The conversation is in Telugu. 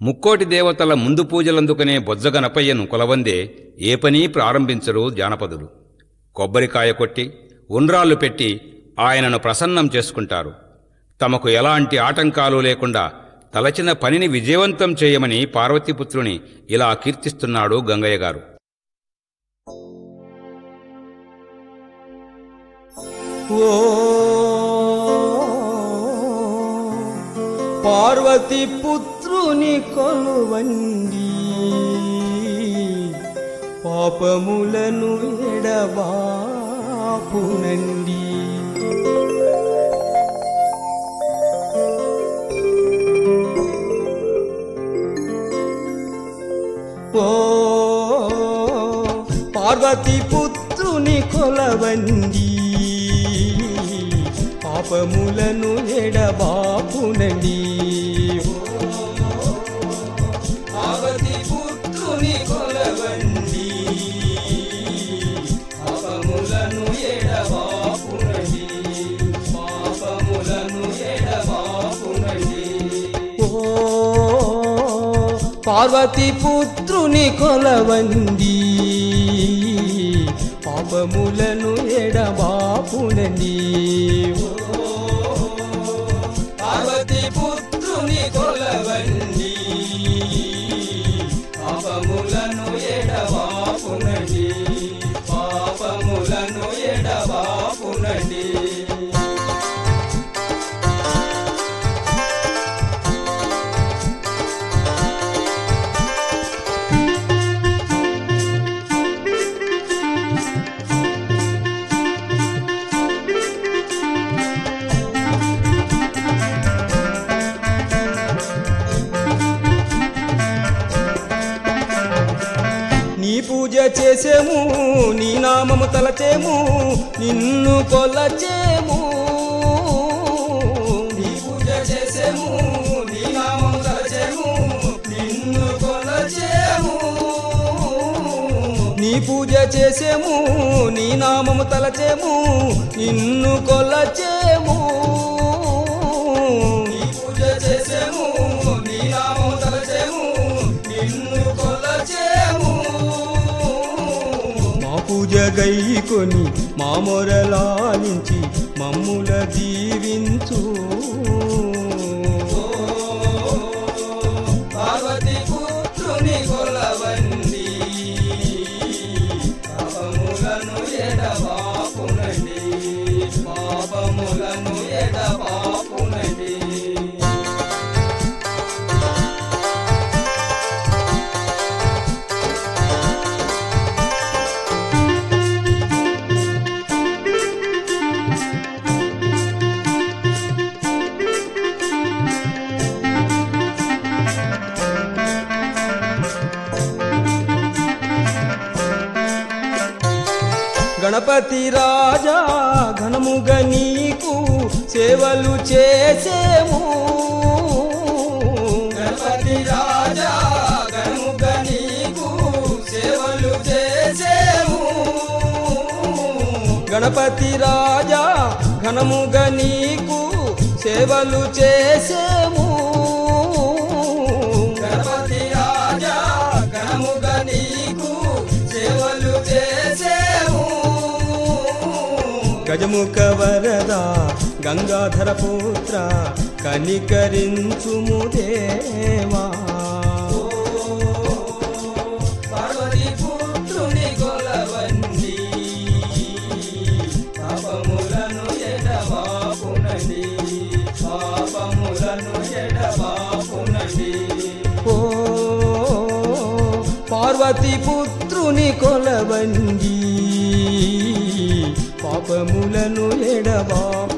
ముక్కోటి దేవతల ముందు పూజలందుకునే బొజ్జగనపయ్యను కొలవందే ఏ పని ప్రారంభించరు జానపదులు కొబ్బరికాయ కొట్టి ఉండ్రాళ్ళు పెట్టి ఆయనను ప్రసన్నం చేసుకుంటారు తమకు ఎలాంటి ఆటంకాలు లేకుండా తలచిన పనిని విజయవంతం చేయమని పార్వతీపుత్రుని ఇలా కీర్తిస్తున్నాడు గంగయ్య గారు ఓ పార్వతి పుత్రుని కొలువండి పాపములను ఎడబాపునండి ఓ పార్వతి పుత్రుని కొలవండి పాపములను ఎడబాపునండి పార్వతి పుత్రుని కొలవండి పాపములను ఎడబాపునండి పాపములను ఎడబాపునండి ఓ పార్వతి పుత్రుని కొలవండి పాపములను ఎడబాపునండి ఓ పార్వతి పుత్రుని కొలవండి పాపములను ఎడబాపునండి పాపములను ఎడబాపునండి నీ పూజ చేసేము నీ నామము తలచేము నిన్ను కొలచేము నీ పూజ చేసేము నీ నామము తలచేము నిన్ను కొలచేము నీ పూజ చేసేము నీ నామము తలచేము నిన్ను కొలచేము నీ పూజ చేసేము నీ నామము తలచేము నిన్ను కొలచేము మా పూజ గైకొని మా మొరలాలించి మమ్ముల దీవించు పార్వతి పుత్రుని కొలవండి పాపములను ఎడబాపునండి పాపములను ఎడబాపునండి గణపతి రాజా ఘనముగా నీకు సేవలు చేసేము గణపతి రాజా ఘనముగా నీకు సేవలు చేసేము గణపతి రాజా ఘనముగా నీకు సేవలు చేసేము గణపతి రాజా ఘనముగా నీకు సేవలు చేసేము గజముఖ వరద గంగాధర పుత్ర కనికరించుము దేవా పార్వతి పుత్రుని కొలవండి పాపములను ఎడబాపునండి పాపములను ఎడబాపునండి ఓ పార్వతి పుత్రుని కొలవండి పాపములను ఎడబాపు